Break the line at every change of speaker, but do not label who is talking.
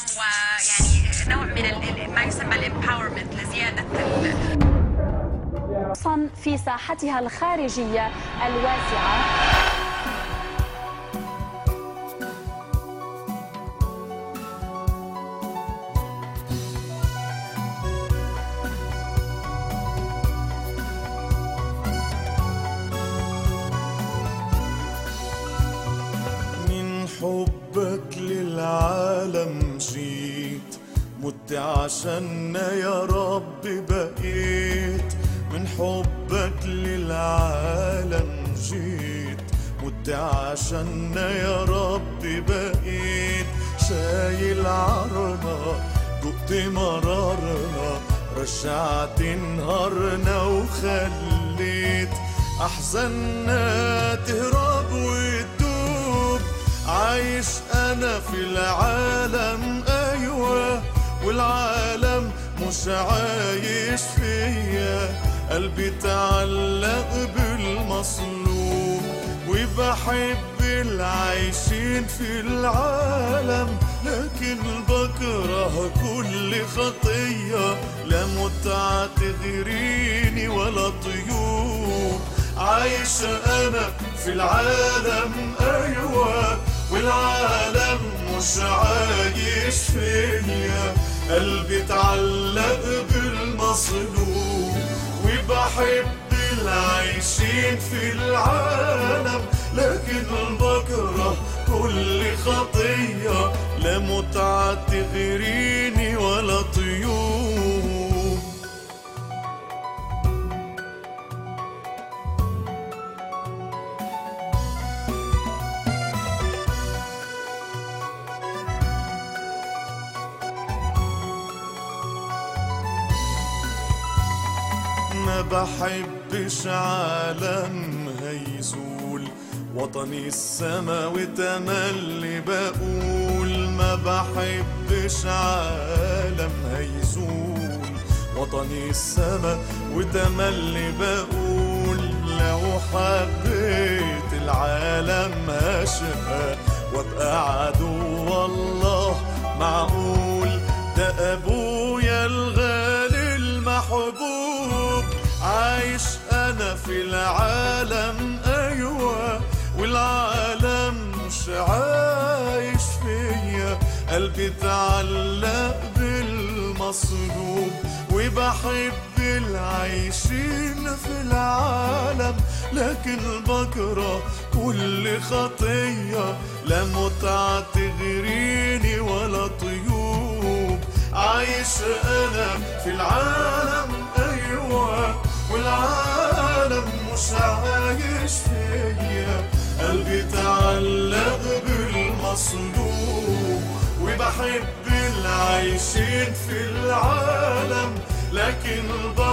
ويعني نوع من ال- ما يسمى الامباورمنت لزياده ال-
خصوصا في ساحتها الخارجية الواسعة
من حبك للعالم جيت مت عشاننا يا رب بقيت من حبك للعالم جيت مت عشاننا يا رب بقيت شايل عرنا دقت مرارنا رجعت نهارنا وخليت أحزاننا تهرب وتدوب عايش أنا في العالم أيوة والعالم مش عايش فيا قلبي تعلق بالمصلوب وبحب العايشين في العالم لكن بكره كل خطية لا متعة تغريني ولا طيوب عايش أنا في العالم أيوة والعالم مش عايش فيا قلبي تعلق بالمصلوب وبحب العايشين في العالم لكن بكره كل خطية لا متعة تغريني ولا طيوب ما بحبش عالم هيزول وطني السما وتملي بقول ما بحبش عالم هيزول وطني السما وتملي بقول لو حبيت العالم هشقى وابقى عدو والله معقول ده ابويا الغالي المحبوب عايش انا في العالم ايوه والعالم مش عايش فيا قلبي تعلق بالمصلوب وبحب العايشين في العالم لكن بكره كل خطية لا متعة تغريني ولا طيوب عايش أنا في العالم أيوة والعالم مش عايش فيا قلبي تعلق بالمصلوب وبحب العايشين في العالم لكن